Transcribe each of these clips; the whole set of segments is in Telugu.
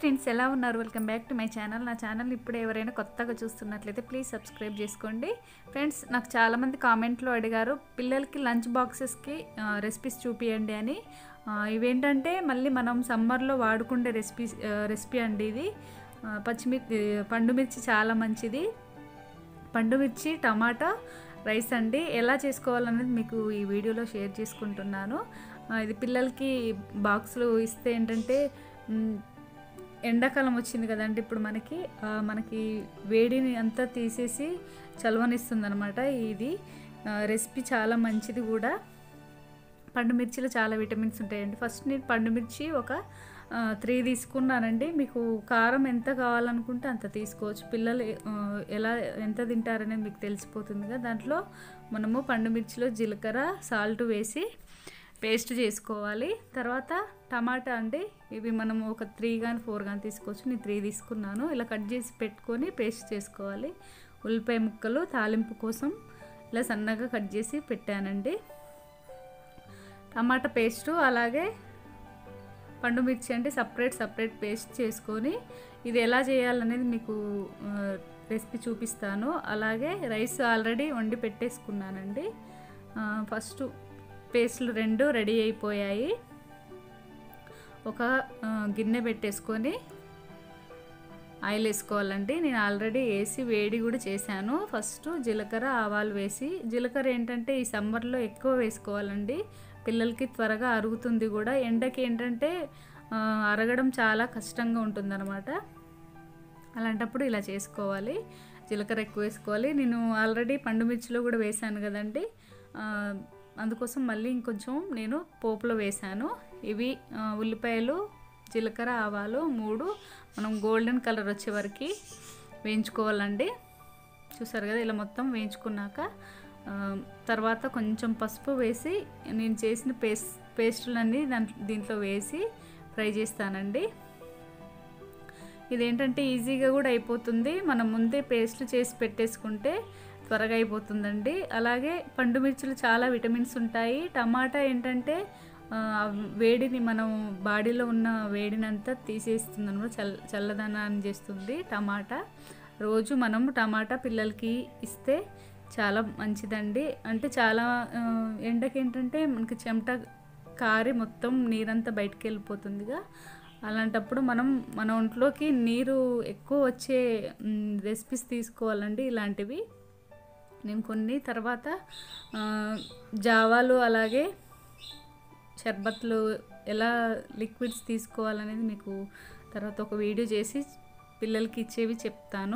ఫ్రెండ్స్ ఎలా ఉన్నారు welcome back to my channel నా ఛానల్ ఇప్పుడు ఎవరైనా కొత్తగా చూస్తున్నట్లయితే ప్లీజ్ సబ్స్క్రైబ్ చేసుకోండి ఫ్రెండ్స్ నాకు చాలామంది కామెంట్లో అడిగారు పిల్లలకి లంచ్ బాక్సెస్కి రెసిపీస్ చూపియండి అని ఆ, ఇవేంటంటే మళ్ళీ మనం సమ్మర్లో వాడుకుండే రెసిపీ రెసిపీ అండి ఇది ఆ, పచ్చిమిర్చి పండుమిర్చి చాలా మంచిది పండుమిర్చి టమాటా రైస్ అండి ఎలా చేసుకోవాలనేది మీకు ఈ వీడియోలో షేర్ చేసుకుంటున్నాను ఆ, ఇది పిల్లలకి బాక్సులు ఇస్తే ఏంటంటే మ్, ఎండాకాలం వచ్చింది కదండి ఇప్పుడు మనకి ఆ, మనకి వేడిని అంతా తీసేసి చలవనిస్తుంది అనమాట ఇది ఆ, రెసిపీ చాలా మంచిది కూడా పండు మిర్చిలో చాలా విటమిన్స్ ఉంటాయండి ఫస్ట్ నేను పండు మిర్చి ఒక త్రీ తీసుకున్నానండి మీకు కారం ఎంత కావాలనుకుంటే అంత తీసుకోవచ్చు పిల్లలు ఆ, ఎలా ఎంత తింటారనేది మీకు తెలిసిపోతుందిగా దాంట్లో మనము పండు మిర్చిలో జీలకర్ర సాల్ట్ వేసి పేస్ట్ చేసుకోవాలి తర్వాత టమాటా అండి ఇవి మనం ఒక త్రీ కానీ ఫోర్ కానీ తీసుకోవచ్చు నేను త్రీ తీసుకున్నాను ఇలా కట్ చేసి పెట్టుకొని పేస్ట్ చేసుకోవాలి ఉల్లిపాయ ముక్కలు తాలింపు కోసం ఇలా సన్నగా కట్ చేసి పెట్టానండి టమాటా పేస్టు అలాగే పండు మిర్చి అంటే సపరేట్ సపరేట్ పేస్ట్ చేసుకొని ఇది ఎలా చేయాలనేది మీకు రెసిపీ చూపిస్తాను అలాగే రైస్ ఆల్రెడీ వండి పెట్టేసుకున్నానండి ఫస్ట్ పేస్ట్లు రెండు రెడీ అయిపోయాయి ఒక ఆ, గిన్నె పెట్టేసుకొని ఆయిల్ వేసుకోవాలండి నేను ఆల్రెడీ వేసి వేడి కూడా చేశాను ఫస్ట్ జీలకర్ర ఆవాలు వేసి జీలకర్ర ఏంటంటే ఈ సమ్మర్లో ఎక్కువ వేసుకోవాలండి పిల్లలకి త్వరగా అరుగుతుంది కూడా ఎండకి ఏంటంటే ఆ, అరగడం చాలా కష్టంగా ఉంటుందన్నమాట అలాంటప్పుడు ఇలా చేసుకోవాలి జీలకర్ర ఎక్కువ వేసుకోవాలి నేను ఆల్రెడీ పండు మిర్చిలో కూడా వేశాను కదండి ఆ, అందుకోసం మళ్ళీ ఇంకొంచెం నేను పోపులో వేశాను ఇవి ఆ, ఉల్లిపాయలు జీలకర్ర ఆవాలు మూడు మనం గోల్డెన్ కలర్ వచ్చే వరకు వేయించుకోవాలండి చూసారు కదా ఇలా మొత్తం వేయించుకున్నాక ఆ, తర్వాత కొంచెం పసుపు వేసి నేను చేసిన పేస్ట్ పేస్టులన్నీ దాంట్లో దీంట్లో వేసి ఫ్రై చేస్తానండి ఇదేంటంటే ఈజీగా కూడా అయిపోతుంది మనం ముందే పేస్ట్లు చేసి పెట్టేసుకుంటే త్వరగా అయిపోతుందండి అలాగే పండు మిర్చిలు చాలా విటమిన్స్ ఉంటాయి టమాటా ఏంటంటే ఆ, వేడిని మనం బాడీలో ఉన్న వేడిని అంతా తీసేస్తుంది అనమాట చల్ చల్లదనాన్ని చేస్తుంది టమాటా రోజు మనం టమాటా పిల్లలకి ఇస్తే చాలా మంచిదండి అంటే చాలా ఆ, ఎండకి ఏంటంటే మనకి చెమట కారి మొత్తం నీరంతా బయటకు వెళ్ళిపోతుందిగా అలాంటప్పుడు మనం మన ఒంట్లోకి నీరు ఎక్కువ వచ్చే రెసిపీస్ తీసుకోవాలండి ఇలాంటివి నేను కొన్ని తర్వాత ఆ, జావాలు అలాగే షర్బత్లు ఎలా లిక్విడ్స్ తీసుకోవాలనేది మీకు తర్వాత ఒక వీడియో చేసి పిల్లలకి ఇచ్చేవి చెప్తాను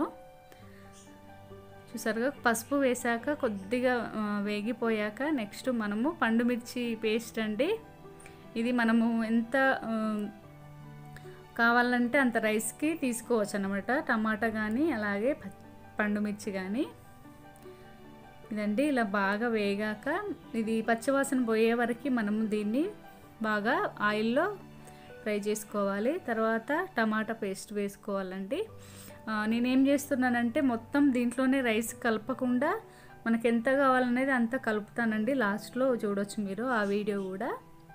చూసారుగా పసుపు వేసాక కొద్దిగా ఆ, వేగిపోయాక నెక్స్ట్ మనము పండు మిర్చి పేస్ట్ అండి ఇది మనము ఎంత ఆ, కావాలంటే అంత రైస్కి తీసుకోవచ్చు అనమాట టమాటా కానీ అలాగే ప- పండు మిర్చి కానీ ఇదండి ఇలా బాగా వేగాక ఇది పచ్చివాసన పోయే వరకు మనము దీన్ని బాగా ఆయిల్లో ఫ్రై చేసుకోవాలి తర్వాత టమాటా పేస్ట్ వేసుకోవాలండి ఆ, నేనేం చేస్తున్నానంటే మొత్తం దీంట్లోనే రైస్ కలపకుండా మనకి ఎంత కావాలనేది అంత కలుపుతానండి లాస్ట్లో చూడొచ్చు మీరు ఆ వీడియో కూడా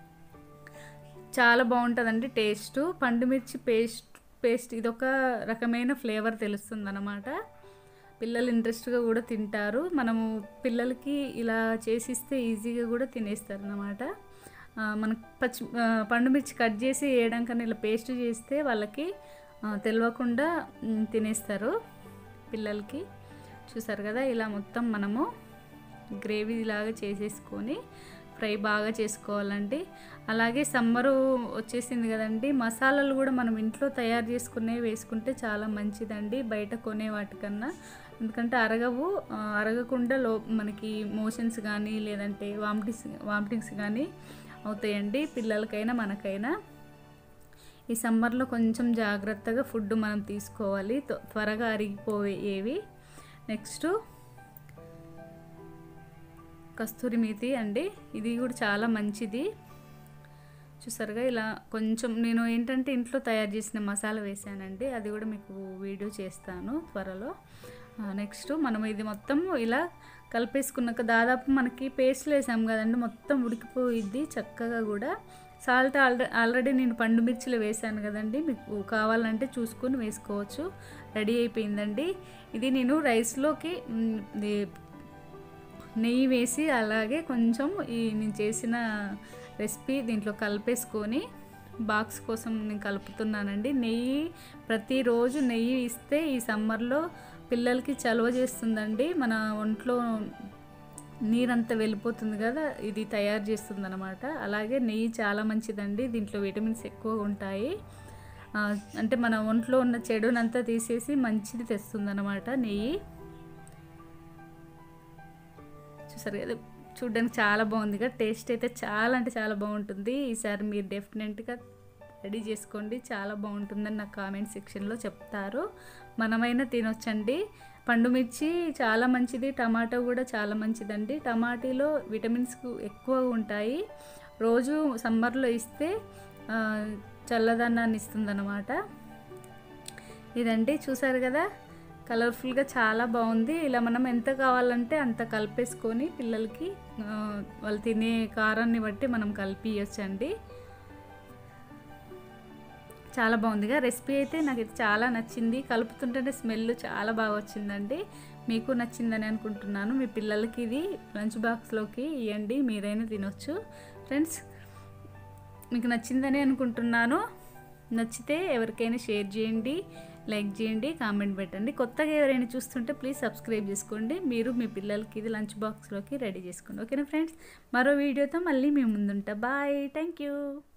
చాలా బాగుంటుందండి టేస్ట్ పండుమిర్చి పేస్ట్ పేస్ట్ ఇదొక రకమైన ఫ్లేవర్ తెలుస్తుంది అనమాట పిల్లలు ఇంట్రెస్ట్గా కూడా తింటారు మనము పిల్లలకి ఇలా చేసిస్తే ఈజీగా కూడా తినేస్తారు అనమాట మనకు పచ్చి ఆ, పండుమిర్చి కట్ చేసి వేయడం కన్నా ఇలా పేస్ట్ చేస్తే వాళ్ళకి ఆ, తెలియకుండా మ్, తినేస్తారు పిల్లలకి చూసారు కదా ఇలా మొత్తం మనము గ్రేవీ లాగా చేసేసుకొని ఫ్రై బాగా చేసుకోవాలండి అలాగే సమ్మరు వచ్చేసింది కదండి మసాలాలు కూడా మనం ఇంట్లో తయారు చేసుకునే వేసుకుంటే చాలా మంచిదండి బయట కొనే వాటికన్నా ఎందుకంటే అరగవు ఆ, అరగకుండా లో మనకి మోషన్స్ కానీ లేదంటే వామిటింగ్స్ వామిటింగ్స్ కానీ అవుతాయండి పిల్లలకైనా మనకైనా ఈ సమ్మర్లో కొంచెం జాగ్రత్తగా ఫుడ్ మనం తీసుకోవాలి త్వ- త్వరగా అరిగిపోయేవి నెక్స్ట్ కస్తూరి మేతి అండి ఇది కూడా చాలా మంచిది చూసారుగా ఇలా కొంచెం నేను ఏంటంటే ఇంట్లో తయారు చేసిన మసాలా వేసానండి అది కూడా మీకు వీడియో చేస్తాను త్వరలో నెక్స్ట్ మనం ఇది మొత్తం ఇలా కలిపేసుకున్నాక దాదాపు మనకి పేస్ట్లు వేసాం కదండి మొత్తం ఉడికిపోయిద్ది చక్కగా కూడా సాల్ట్ ఆల్రెడీ ఆల్రెడీ నేను పండు మిర్చిలో వేసాను కదండి మీకు కావాలంటే చూసుకొని వేసుకోవచ్చు రెడీ అయిపోయిందండి ఇది నేను రైస్లోకి మ్, ఇది నెయ్యి వేసి అలాగే కొంచెం ఈ నేను చేసిన రెసిపీ దీంట్లో కలిపేసుకొని బాక్స్ కోసం నేను కలుపుతున్నానండి నెయ్యి ప్రతిరోజు నెయ్యి ఇస్తే ఈ సమ్మర్లో పిల్లలకి చలువ చేస్తుందండి మన ఒంట్లో నీరంతా వెళ్ళిపోతుంది కదా ఇది తయారు చేస్తుంది అనమాట అలాగే నెయ్యి చాలా మంచిదండి దీంట్లో విటమిన్స్ ఎక్కువ ఉంటాయి ఆ, అంటే మన ఒంట్లో ఉన్న చెడునంతా తీసేసి మంచిది తెస్తుంది అనమాట నెయ్యి చూసారు కదా చూడడానికి చాలా బాగుంది కదా టేస్ట్ అయితే చాలా అంటే చాలా బాగుంటుంది ఈసారి మీరు డెఫినెట్గా రెడీ చేసుకోండి చాలా బాగుంటుందని నాకు కామెంట్ సెక్షన్లో చెప్తారు మనమైనా తినొచ్చండి పండు మిర్చి చాలా మంచిది టమాటో కూడా చాలా మంచిదండి టమాటీలో విటమిన్స్ ఎక్కువ ఉంటాయి రోజు సమ్మర్లో ఇస్తే ఆ, చల్లదనాన్ని ఇస్తుందన్నమాట ఇదండి చూసారు కదా కలర్ఫుల్గా చాలా బాగుంది ఇలా మనం ఎంత కావాలంటే అంత కలిపేసుకొని పిల్లలకి ఆ, వాళ్ళు తినే కారాన్ని బట్టి మనం కలిపియచ్చండి చాలా బాగుందిగా రెసిపీ అయితే నాకు ఇది చాలా నచ్చింది కలుపుతుంటేనే స్మెల్ చాలా బాగా వచ్చిందండి మీకు నచ్చిందని అనుకుంటున్నాను మీ పిల్లలకి ఇది లంచ్ బాక్స్లోకి ఇవ్వండి మీరైనా తినొచ్చు ఫ్రెండ్స్ మీకు నచ్చిందని అనుకుంటున్నాను నచ్చితే ఎవరికైనా షేర్ చేయండి లైక్ చేయండి కామెంట్ పెట్టండి కొత్తగా ఎవరైనా చూస్తుంటే ప్లీజ్ సబ్స్క్రైబ్ చేసుకోండి మీరు మీ పిల్లలకి ఇది లంచ్ బాక్స్లోకి రెడీ చేసుకోండి ఓకేనా ఫ్రెండ్స్ మరో వీడియోతో మళ్ళీ మీ ముందుంటా బాయ్ థ్యాంక్ యూ